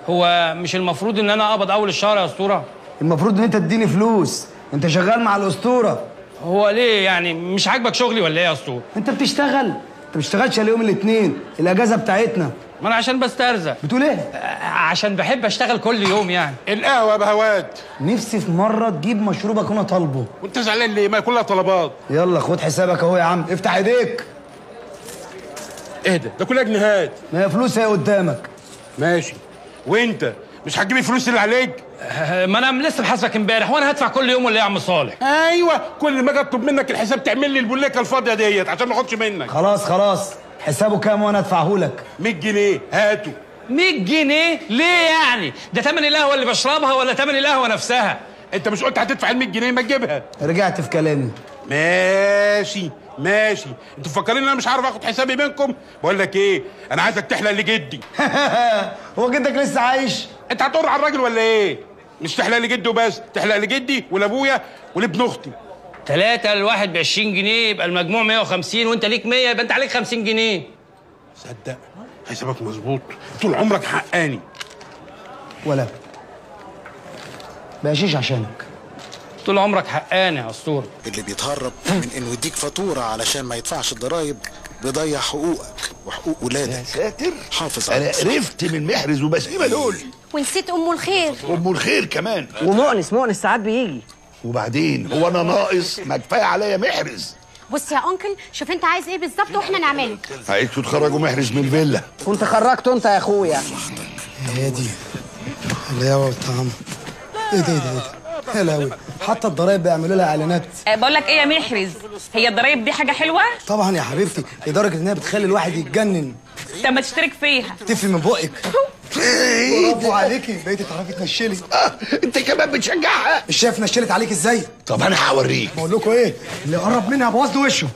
هو مش المفروض ان انا اقبض اول الشهر يا اسطوره المفروض ان انت تديني فلوس انت شغال مع الاسطوره هو ليه يعني مش عاجبك شغلي ولا ايه يا اسطوره انت بتشتغل انت ما بتشتغلش الا يوم الاثنين الاجازه بتاعتنا ما انا عشان بسترزق بتقول ايه آه، عشان بحب اشتغل كل يوم يعني القهوه يا بهوات نفسي في مره تجيب مشروبك وانا طالبه وانت زعلان ليه ما كلها طلبات يلا خد حسابك اهو يا عم افتح ايديك اهدى ده كلها جنيهات ما هي فلوس هي قدامك ماشي وانت مش هتجيب الفلوس اللي عليك آه، ما انا لسه محاسبك امبارح وانا هدفع كل يوم ولا ايه يا عم صالح ايوه كل ما اجي اطلب منك الحساب تعمل لي البوليكه الفاضيه ديت عشان ما اخدش منك خلاص خلاص حسابه كام وانا ادفعه لك 100 جنيه هاته 100 جنيه ليه يعني ده تمن القهوه اللي بشربها ولا تمن القهوه نفسها انت مش قلت هتدفع ال 100 جنيه ما تجيبها رجعت في كلامي ماشي ماشي انتوا مفكرين ان انا مش عارف اخد حسابي منكم بقول لك ايه انا عايزك تحلق لجدي هو جدك لسه عايش انت هتقر على الراجل ولا ايه مش تحلق لجدي وبس تحلق لجدي ولابويا ولابن اختي ثلاثة الواحد ب 20 جنيه يبقى المجموع 150 وانت ليك 100 يبقى انت عليك 50 جنيه صدق حسابك مظبوط طول عمرك حقاني ولا بقشيش عشانك طول عمرك حقاني يا اسطوره اللي بيتهرب من انه يديك فاتوره علشان ما يدفعش الضرايب بيضيع حقوقك وحقوق ولادك ساتر حافظ على انا نفسك. قرفت من محرز وبسيمه دول ونسيت ام الخير ام الخير كمان ومؤنس مؤنس ساعات بيجي وبعدين هو انا ناقص ما كفايه عليا محرز بص يا انكل شوف انت عايز ايه بالظبط واحنا نعمله عايزكوا تخرجوا محرز من الفيلا كنت خرجته انت يا اخويا هي دي الحلاوه والطعم ايه ده ايه ده ايه ده يا لهوي حتى الضرايب بيعملوا لها اعلانات بقول لك ايه يا محرز هي الضرايب دي حاجه حلوه طبعا يا حبيبتي لدرجه انها بتخلي الواحد يتجنن طب ما تشترك فيها تفي من بقك ايه برافو عليكي بقيتي تعرفي تنشلي آه، انت كمان بتشجعها مش شايف نشلت عليك ازاي طب انا هوريك بقول لكم ايه اللي قرب منها بوظ له وشه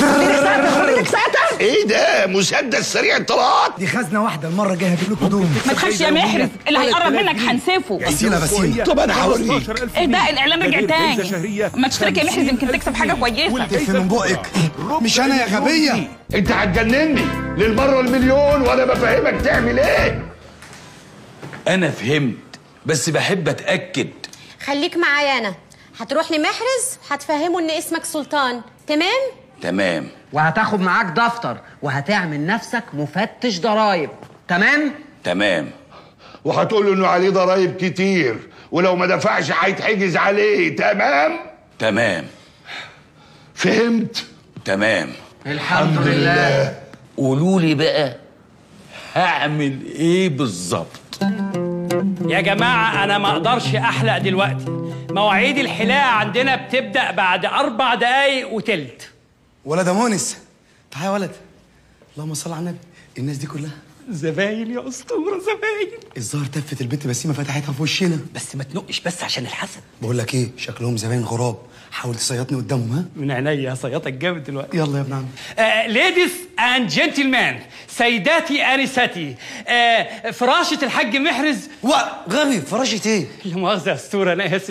ايه ده مسدس سريع الطلقات دي خزنه واحده المره الجايه هجيب لكم دوم ما تخافش يا محرز اللي هيقرب منك هنسفه بسيله بسيله طب انا هوريك ايه ده الاعلان رجع تاني ما تشترك يا محرز يمكن تكسب حاجه كويسه تفي من بقك مش انا يا غبيه انت هتجنني للمره والمليون وانا بفهمك تعمل ايه انا فهمت بس بحب اتاكد خليك معايا انا هتروح لمحرز هتفهمه ان اسمك سلطان تمام تمام وهتاخد معاك دفتر وهتعمل نفسك مفتش ضرايب تمام تمام وهتقول له انه عليه ضرايب كتير ولو ما دفعش هيتحجز عليه تمام تمام فهمت تمام الحمد لله قولوا لي بقى هعمل ايه بالظبط يا جماعة أنا ما أقدرش أحلق دلوقتي مواعيد الحلاقة عندنا بتبدأ بعد أربع دقايق وتلت ولد يا مونس تعالى يا ولد اللهم صل على النبي الناس دي كلها زباين يا أسطورة زباين الظاهر تفت البنت بسيمه فتحتها في وشنا بس ما تنقش بس عشان الحسد بقول لك ايه شكلهم زباين غراب حاول تصيطني قدامهم ها من عينيا هصيطك جامد دلوقتي يلا يا ابن عم ليديز اند جنتلمان سيداتي انستي uh, فراشة الحاج محرز و غبي فراشة ايه لا مؤاخذة يا أسطورة أنا آسف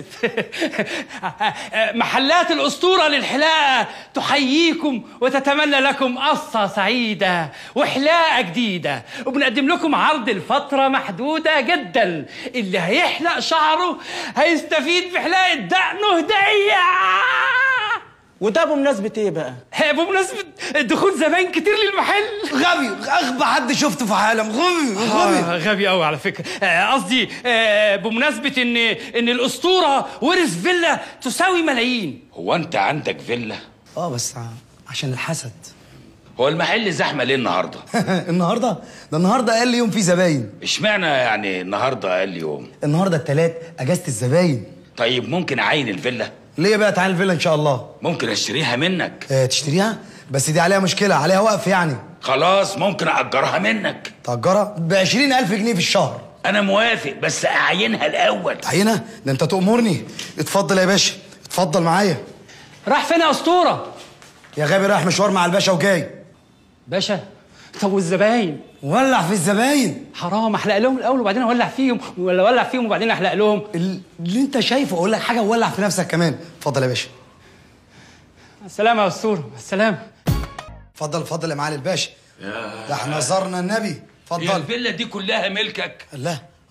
محلات الأسطورة للحلاقة تحييكم وتتمنى لكم قصة سعيدة وحلاقة جديدة وبنقدم لكم عرض لفترة محدودة جدا اللي هيحلق شعره هيستفيد بحلاقة دقنه هدية وده بمناسبة ايه بقى؟ بمناسبة دخول زباين كتير للمحل غبي اغبى حد شفته في عالم غبي غبي آه غبي قوي على فكره آه، قصدي آه بمناسبه ان ان الاسطوره ورث فيلا تساوي ملايين هو انت عندك فيلا اه بس ع- عشان الحسد هو المحل زحمه ليه النهارده النهارده ده النهارده اقل يوم فيه زباين اشمعنى يعني النهارده اقل يوم النهارده التلات اجازه الزباين طيب ممكن اعين الفيلا ليه بقى تعالى الفيلا ان شاء الله ممكن اشتريها منك آه تشتريها بس دي عليها مشكله عليها وقف يعني خلاص ممكن اجرها منك تأجرها ب 20000 جنيه في الشهر انا موافق بس اعينها الاول عينه ده انت تأمرني اتفضل يا باشا اتفضل معايا راح فين يا اسطوره يا غبي رايح مشوار مع الباشا وجاي باشا طب والزباين ولع في الزباين حرام احلق لهم الاول وبعدين اولع فيهم ولا اولع فيهم وبعدين احلق لهم اللي انت شايفه اقول لك حاجه وولع في نفسك كمان اتفضل يا باشا السلامه يا اسطوره السلام اتفضل اتفضل يا معالي الباشا ده احنا زرنا النبي هي اتفضل الفيلا دي كلها ملكك لا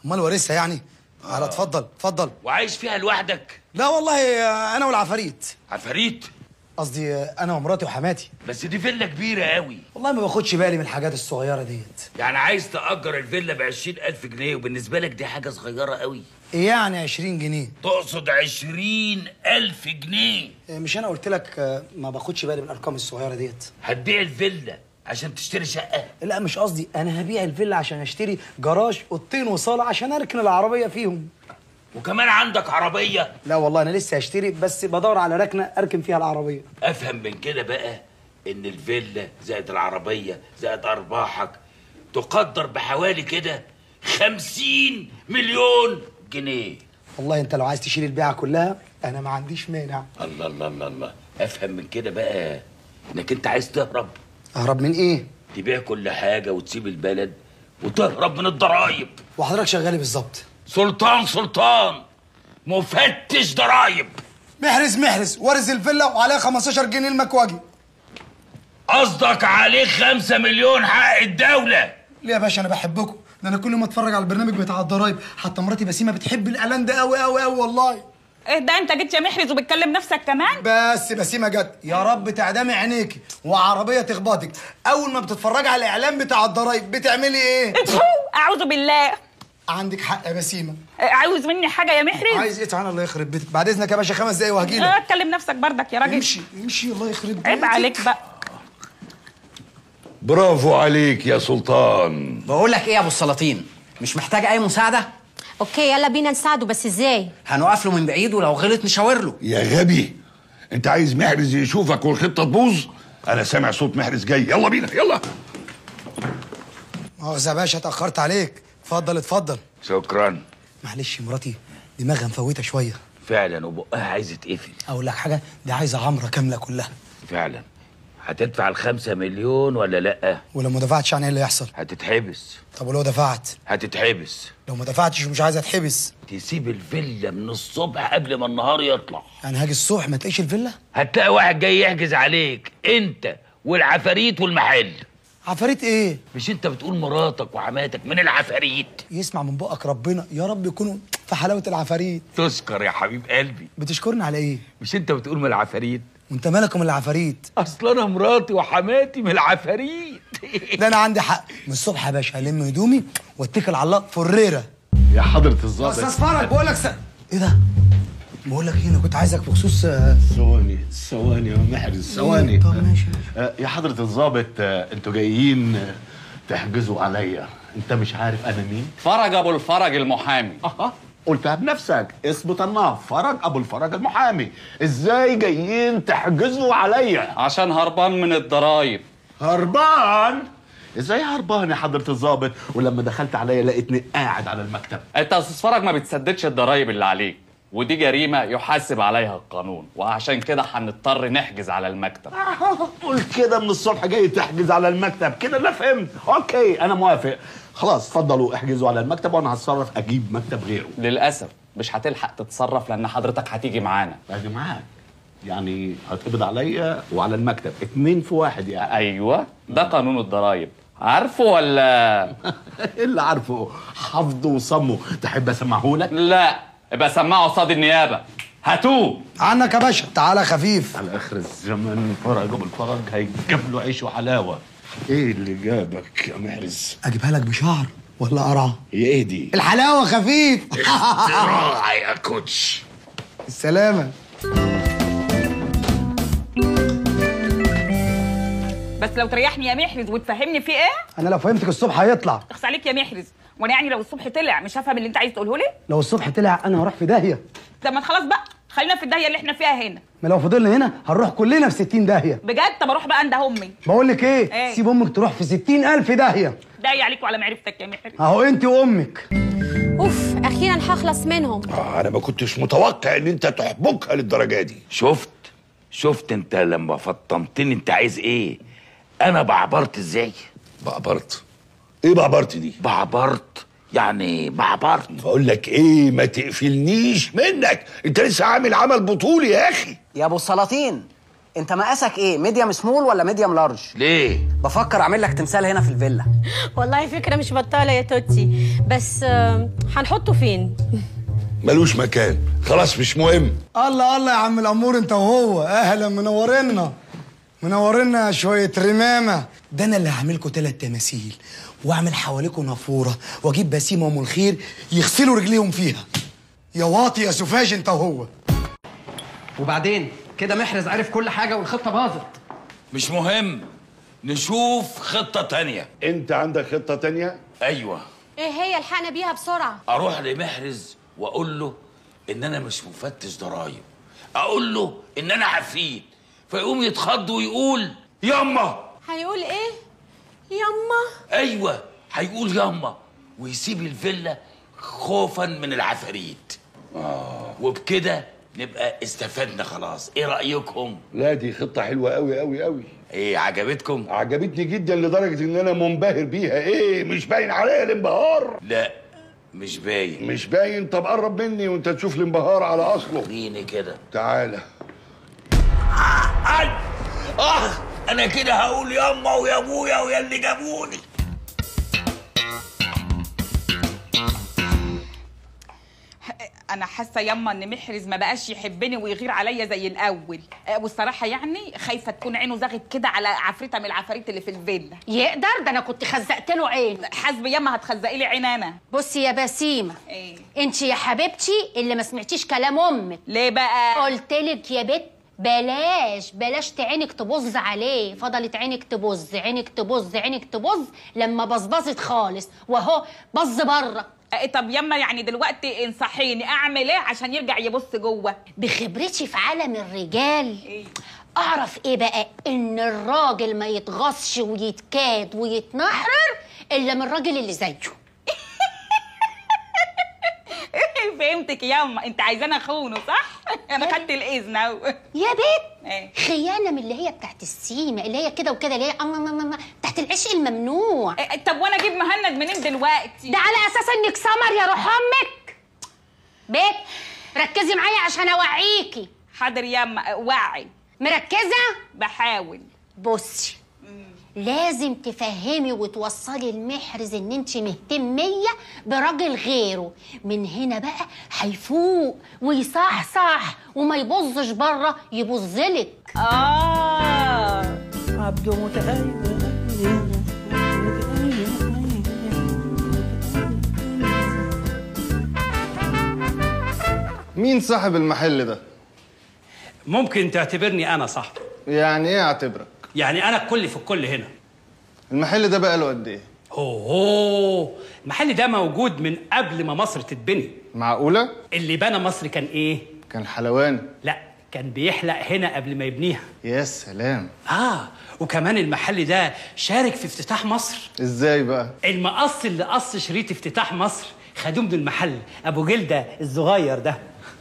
امال وارثها يعني على اتفضل اتفضل وعايش فيها لوحدك لا والله آه، انا والعفاريت عفاريت قصدي آه، انا ومراتي وحماتي بس دي فيلا كبيرة قوي والله ما باخدش بالي من الحاجات الصغيره ديت يعني عايز تأجر الفيلا بعشرين ألف جنيه وبالنسبة لك دي حاجة صغيرة قوي ايه يعني 20 جنيه تقصد عشرين ألف جنيه آه، مش انا قلت لك آه، ما باخدش بالي من الارقام الصغيره ديت هتبيع الفيلا عشان تشتري شقة لا مش قصدي انا هبيع الفيلا عشان اشتري جراج اوضتين وصاله عشان اركن العربيه فيهم وكمان عندك عربية لا والله انا لسه هشتري بس بدور على ركنه اركن فيها العربيه افهم من كده بقى ان الفيلا زائد العربية زائد ارباحك تقدر بحوالي كده خمسين مليون جنيه والله انت لو عايز تشيل البيعه كلها انا ما عنديش مانع الله الله الله الله افهم من كده بقى انك انت عايز تهرب اهرب من ايه تبيع كل حاجة وتسيب البلد وتهرب من الضرايب وحضرتك شغالي بالظبط سلطان سلطان مفتش ضرايب محرز محرز وارز الفيلا وعليها 15 جنيه المكواجي قصدك عليه خمسة مليون حق الدولة ليه يا باشا انا بحبكم ده انا كل ما اتفرج على البرنامج بتاع الضرايب حتى مراتي بسيمه بتحب الاعلان ده قوي قوي قوي والله ايه ده انت جيت يا محرز وبتكلم نفسك كمان بس بسيمه جت يا رب تعدمي عينيكي وعربيه تخبطك اول ما بتتفرجي على الاعلان بتاع الضرايب بتعملي ايه اتفو، اعوذ بالله عندك حق يا بسيمه اه، عاوز مني حاجه يا محرز عايز ايه تعالى الله يخرب بيتك بعد اذنك يا باشا خمس دقايق اه، وهجيلك اتكلم نفسك بردك يا راجل امشي امشي الله يخرب بيتك عيب عليك بقى برافو عليك يا سلطان بقول لك ايه يا ابو السلاطين مش محتاج اي مساعده اوكي يلا بينا نساعده بس ازاي هنقف له من بعيد ولو غلط نشاور له يا غبي انت عايز محرز يشوفك والخطه تبوظ انا سامع صوت محرز جاي يلا بينا يلا مؤاخذة يا باشا اتأخرت عليك اتفضل اتفضل شكرا معلش مراتي دماغها مفوتة شوية فعلا وبقها عايزة تقفل أقول لك حاجة دي عايزة عمرة كاملة كلها فعلا هتدفع الخمسة مليون ولا لأ ولو ما دفعتش يعني ايه اللي يحصل هتتحبس طب ولو دفعت هتتحبس لو ما دفعتش ومش عايز اتحبس تسيب الفيلا من الصبح قبل ما النهار يطلع يعني هاجي الصبح ما تلاقيش الفيلا هتلاقي واحد جاي يحجز عليك انت والعفاريت والمحل عفاريت ايه مش انت بتقول مراتك وحماتك من العفاريت يسمع من بقك ربنا يا رب يكونوا في حلاوة العفاريت تشكر يا حبيب قلبي بتشكرني على ايه مش انت بتقول من العفاريت وانت مالك من العفاريت اصل انا مراتي وحماتي من العفاريت ده انا عندي حق من الصبح يا باشا الم هدومي واتكل على الله فريره يا حضرة الظابط استاذ فرج بقول لك س... ايه ده بقول لك هنا كنت عايزك بخصوص آه، ثواني ثواني يا محرز ثواني طب ماشي آه، يا حضرة الظابط آه، انتوا جايين آه، تحجزوا عليا انت مش عارف انا مين فرج ابو الفرج المحامي اها قلتها بنفسك اثبت الله فرج ابو الفرج المحامي ازاي جايين تحجزوا عليا عشان هربان من الضرايب هربان ازاي هربان يا حضرة الظابط ولما دخلت عليا لقيتني قاعد على المكتب انت يا استاذ فرج ما بتسددش الضرايب اللي عليك ودي جريمه يحاسب عليها القانون وعشان كده هنضطر نحجز على المكتب قول كده من الصبح جاي تحجز على المكتب كده لا فهمت اوكي انا موافق خلاص اتفضلوا احجزوا على المكتب وانا هتصرف اجيب مكتب غيره للاسف مش هتلحق تتصرف لان حضرتك هتيجي معانا اجي معاك يعني هتقبض عليا وعلى المكتب اتنين في واحد يعني ايوه ده قانون الضرايب عارفه ولا إيه اللي عارفه حفظه وصمه تحب اسمعه لك لا ابقى سمعه قصاد النيابه هاتوه عنك يا باشا تعالى خفيف على اخر الزمن فرج ابو الفرج هيجيب له عيش وحلاوه ايه اللي جابك يا محرز اجيبها لك بشعر ولا قرعه هي ايه دي الحلاوه خفيف اختراع يا كوتش السلامه بس لو تريحني يا محرز وتفهمني في ايه انا لو فهمتك الصبح هيطلع اخس عليك يا محرز وانا يعني لو الصبح طلع مش هفهم اللي انت عايز تقوله لي لو الصبح طلع انا هروح في داهيه طب ما خلاص بقى خلينا في الداهيه اللي احنا فيها هنا ما لو فضلنا هنا هنروح كلنا في 60 داهيه بجد طب اروح بقى انده امي بقول لك ايه إيه؟ سيب امك تروح في 60 الف داهيه داعي عليك وعلى معرفتك يا محرز اهو انت وامك اوف اخيرا هخلص منهم آه انا ما كنتش متوقع ان انت تحبكها للدرجه دي شفت شفت انت لما فطمتني انت عايز ايه انا بعبرت ازاي بعبرت ايه بعبرت دي بعبرت يعني بعبرت بقول لك ايه ما تقفلنيش منك انت لسه عامل عمل بطولي يا اخي يا ابو السلاطين انت مقاسك ايه ميديم سمول ولا ميديم لارج ليه بفكر اعمل لك تمثال هنا في الفيلا والله فكرة مش بطالة يا توتي بس آه، هنحطه فين؟ ملوش مكان خلاص مش مهم الله الله يا عم الامور انت وهو اهلا منورنا منورنا شويه رمامه ده انا اللي هعملكوا تلات تماثيل واعمل حواليكوا نافوره واجيب بسيم ام الخير يغسلوا رجليهم فيها يا واطي يا سفاج انت وهو وبعدين كده محرز عرف كل حاجه والخطه باظت مش مهم نشوف خطة تانية انت عندك خطة تانية ايوه ايه هي الحقنا بيها بسرعة اروح لمحرز واقول له ان انا مش مفتش ضرايب اقول له ان انا عفيت فيقوم يتخض ويقول ياما هيقول ايه؟ يما ايوه هيقول ياما ويسيب الفيلا خوفا من العفاريت آه. وبكده نبقى استفدنا خلاص ايه رايكم لا دي خطة حلوة قوي قوي قوي ايه عجبتكم عجبتني جدا لدرجة ان انا منبهر بيها ايه مش باين عليا الانبهار لا مش باين مش باين طب قرب مني وانت تشوف الانبهار على اصله وريني كده تعالى أي. اه انا كده هقول ياما ويا ابويا ويا اللي جابوني انا حاسه ياما ان محرز ما بقاش يحبني ويغير عليا زي الاول آه، والصراحه يعني خايفه تكون عينه زاغت كده على عفريته من العفاريت اللي في الفيلا يقدر ده انا كنت خزقت له عين حاسبه ياما هتخزقي لي عين انا بصي يا بسيمة ايه انت يا حبيبتي اللي ما سمعتيش كلام امك ليه بقى قلت لك يا بت بلاش بلاش عينك تبظ عليه فضلت عينك تبظ عينك تبظ عينك تبظ لما بظبظت خالص واهو بظ بره آه، طب ياما يعني دلوقتي انصحيني اعمل ايه عشان يرجع يبص جوه بخبرتي في عالم الرجال اعرف ايه بقى ان الراجل ما يتغصش ويتكاد ويتنحرر الا من الراجل اللي زيه فهمتك ياما انت عايزاني اخونه صح انا خدت الاذن اهو يا بيت ايه خيانه من اللي هي بتاعت السيمه اللي هي كده وكده اللي هي أم أم أم أم بتاعت العشق الممنوع إيه، طب وانا اجيب مهند منين دلوقتي ده على اساس انك سمر يا روح امك بيت ركزي معايا عشان اوعيكي حاضر ياما وعي مركزه بحاول بصي لازم تفهمي وتوصلي المحرز ان انت مهتميه براجل غيره من هنا بقى هيفوق ويصحصح وما يبظش بره يبظلك اه عبده متأيد مين صاحب المحل ده؟ ممكن تعتبرني انا صاحبه يعني ايه اعتبرك؟ يعني انا الكل في الكل هنا المحل ده بقى له قد ايه؟ اوه المحل ده موجود من قبل ما مصر تتبني معقولة؟ اللي بنى مصر كان ايه كان حلواني لا كان بيحلق هنا قبل ما يبنيها يا سلام اه وكمان المحل ده شارك في افتتاح مصر ازاي بقى؟ المقص اللي قص شريط افتتاح مصر خدوه من المحل ابو جلده الصغير ده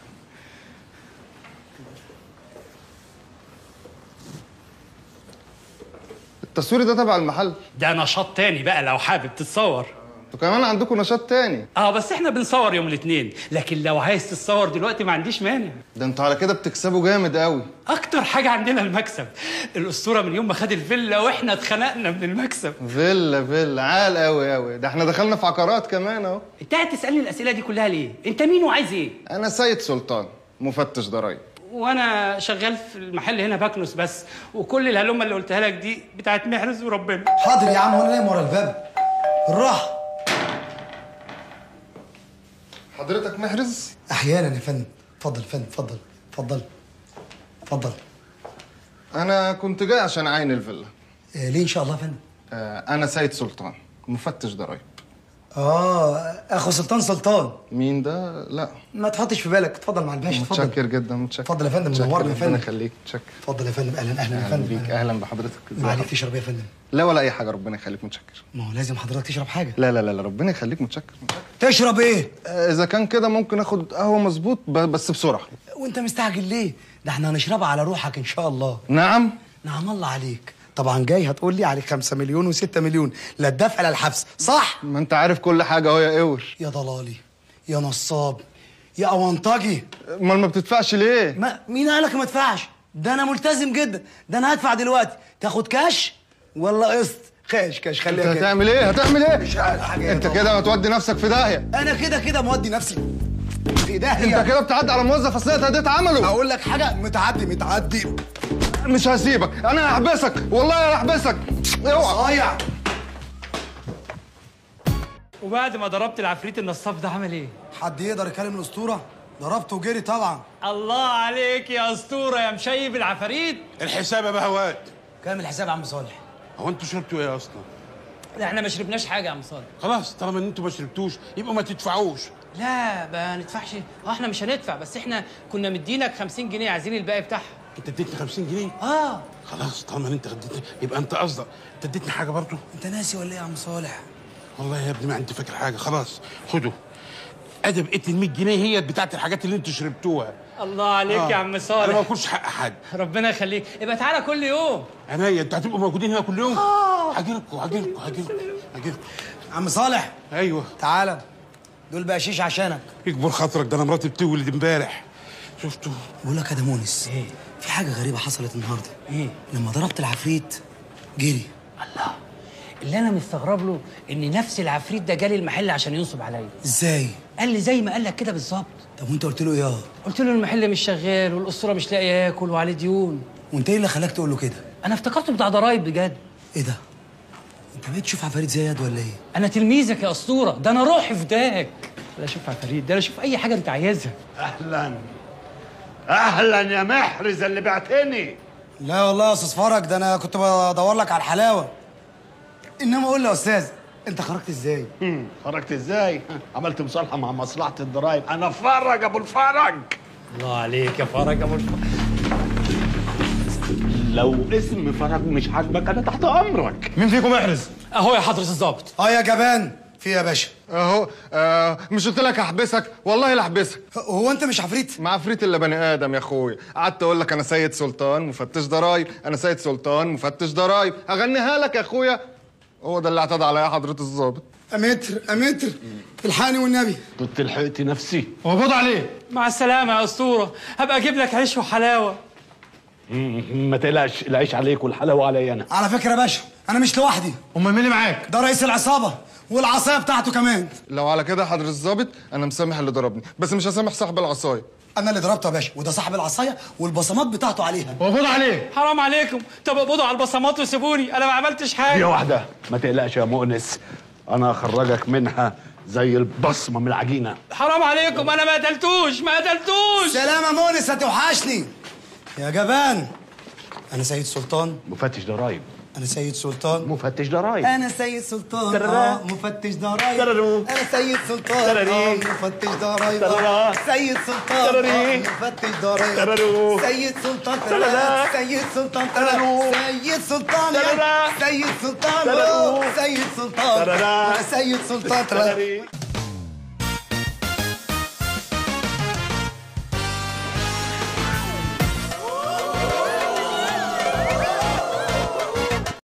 التصوير ده تبع المحل ده نشاط تاني بقى لو حابب تتصور انتوا كمان عندكم نشاط تاني اه بس احنا بنصور يوم الاثنين لكن لو عايز تتصور دلوقتي ما عنديش مانع ده انتوا على كده بتكسبوا جامد قوي اكتر حاجه عندنا المكسب الاسطوره من يوم ما خد الفيلا واحنا اتخنقنا من المكسب فيلا فيلا عال قوي قوي ده احنا دخلنا في عقارات كمان اهو انت قاعد تسالني الاسئله دي كلها ليه انت مين وعايز ايه انا سيد سلطان مفتش ضرايب وانا شغال في المحل هنا بكنس بس وكل الهلومه اللي قلتها لك دي بتاعت محرز وربنا حاضر يا عم وانا نايم ورا الباب بالراحه حضرتك محرز احيانا يا فندم اتفضل يا فندم اتفضل اتفضل اتفضل انا كنت جاي عشان اعين الفيلا آه ليه ان شاء الله يا فندم آه انا سيد سلطان مفتش ضرايب اه اخو سلطان سلطان مين ده لا ما تحطش في بالك اتفضل مع الباشا اتفضل متشكر جدا متشكر اتفضل يا فندم متشكر، منورنا يا ربنا فندم يخليك متشكر اتفضل يا فندم اهلا اهلا يا اهلا فندم بيك اهلا بحضرتك ازي ما عليك حضرتك؟ تشرب ايه يا فندم لا ولا اي حاجه ربنا يخليك متشكر ما هو لازم حضرتك تشرب حاجه لا لا لا لا ربنا يخليك متشكر متشكر. تشرب ايه آه، اذا كان كده ممكن اخد قهوه مظبوط ب- بس بسرعه وانت مستعجل ليه ده احنا هنشربها على روحك ان شاء الله نعم نعم الله عليك طبعا جاي هتقول لي عليك 5 مليون و6 مليون لا الدفع لا الحبس صح ما انت عارف كل حاجه اهو يا اور يا ضلالي يا نصاب يا اونطجي امال ما بتدفعش ليه ما مين قالك ما ادفعش ده انا ملتزم جدا ده انا هدفع دلوقتي تاخد كاش ولا قسط كاش كاش انت خليها كده هتعمل ايه هتعمل ايه مش عارف حاجه انت كده هتودي نفسك في داهيه انا كده كده مودي نفسي في داهيه انت كده بتعدي على موظف اصل انت اديت عمله اقول لك حاجه متعدي متعدي مش هسيبك انا هحبسك والله هحبسك اوعى صايع وبعد ما ضربت العفريت النصاب ده عمل ايه؟ حد يقدر يكلم الاسطوره ضربته وجري طبعا الله عليك يا اسطوره يا مشيب العفاريت الحساب يا بهوات كام الحساب يا عم صالح هو انتوا شربتوا ايه اصلا لا احنا ما شربناش حاجه يا عم صالح خلاص طالما ان انتوا ما شربتوش يبقى ما تدفعوش لا ما ندفعش اه احنا مش هندفع بس احنا كنا مدينك 50 جنيه عايزين الباقي بتاعها انت اديتني 50 جنيه اه خلاص طالما انت اديتني يبقى انت قصدك انت اديتني حاجه برضه انت ناسي ولا ايه يا عم صالح والله يا ابني ما انت فاكر حاجه خلاص خدوا ادي بقيت ال 100 جنيه هي بتاعت الحاجات اللي انتوا شربتوها الله عليك آه. يا عم انا ما صالح باكلش حق حد ربنا يخليك يبقى تعالى كل يوم عينيا انتوا هتبقوا موجودين هنا كل يوم هاجي لكم هاجي لكم هاجي لكم هاجي لكم عم صالح ايوه تعالى دول بقشيش عشانك يكبر خاطرك ده انا مراتي بتولد امبارح شفتوا بقول لك يا دمونس ايه في حاجه غريبه حصلت النهارده ايه لما ضربت العفريت جري الله اللي انا مستغرب له ان نفس العفريت ده جالي المحل عشان ينصب عليا ازاي قال لي زي ما قال لك كده بالظبط طب وانت قلت له ايه اه قلت له المحل مش شغال والاسطوره مش لاقي ياكل وعليه ديون وانت ايه اللي خلاك تقول له كده انا افتكرته بتاع ضرايب بجد ايه ده انت بقيت تشوف عفاريت زياد ولا ايه انا تلميذك يا اسطوره ده انا روحي فداك لا اشوف عفاريت ده انا اشوف اي حاجه انت عايزها اهلا اهلا يا محرز اللي بعتني لا والله يا استاذ فرج ده انا كنت بدور لك على الحلاوه انما قول لي يا استاذ انت خرجت ازاي مم، خرجت ازاي عملت مصالحه مع مصلحه الضرايب انا فرج ابو الفرج الله عليك يا فرج ابو الفرج لو اسم فرج مش عاجبك انا تحت امرك مين فيكم محرز اهو يا حضره الظابط اه يا جبان في إيه يا باشا اهو آه مش قلت لك هحبسك والله لا احبسك هو انت مش عفريت مع عفريت الا بني ادم يا اخويا قعدت اقول لك انا سيد سلطان مفتش ضرايب انا سيد سلطان مفتش ضرايب هغنيها لك يا اخويا هو ده اللي اعتدى عليا حضره الظابط امتر امتر الحقني والنبي كنت لحقت نفسي وقبض عليه مع السلامه يا اسطوره هبقى اجيب لك عيش وحلاوه مم، ما تقلقش العيش عليك والحلاوه عليا انا على فكره يا باشا انا مش لوحدي امال مين اللي معاك ده رئيس العصابه والعصايه بتاعته كمان لو على كده يا حضره الظابط انا مسامح اللي ضربني بس مش هسامح صاحب العصايه انا اللي ضربته يا باشا وده صاحب العصايه والبصمات بتاعته عليها وقبض عليه حرام عليكم طب اقبضوا على البصمات وسيبوني انا ما عملتش دي حاجه واحده ما تقلقش يا مؤنس انا هخرجك منها زي البصمه من العجينه حرام عليكم انا ما قتلتوش ما قتلتوش سلام يا مونس هتوحشني يا جبان انا سيد سلطان مفتش ضرايب انا سيد سلطان مفتش ضرايب انا سيد سلطان تررا. اه مفتش ضرايب تررو. انا سيد سلطان ترري. اه مفتش ضرايب تررا. آه. سيد سلطان ترري. اه مفتش ضرايب تررو. سيد سلطان تررا. تررا. سيد سلطان تررو. تررا. سيد سلطان يا تررا. سيد سلطان تررو. آه. سيد سلطان تررا. انا سيد سلطان تررا. ترري.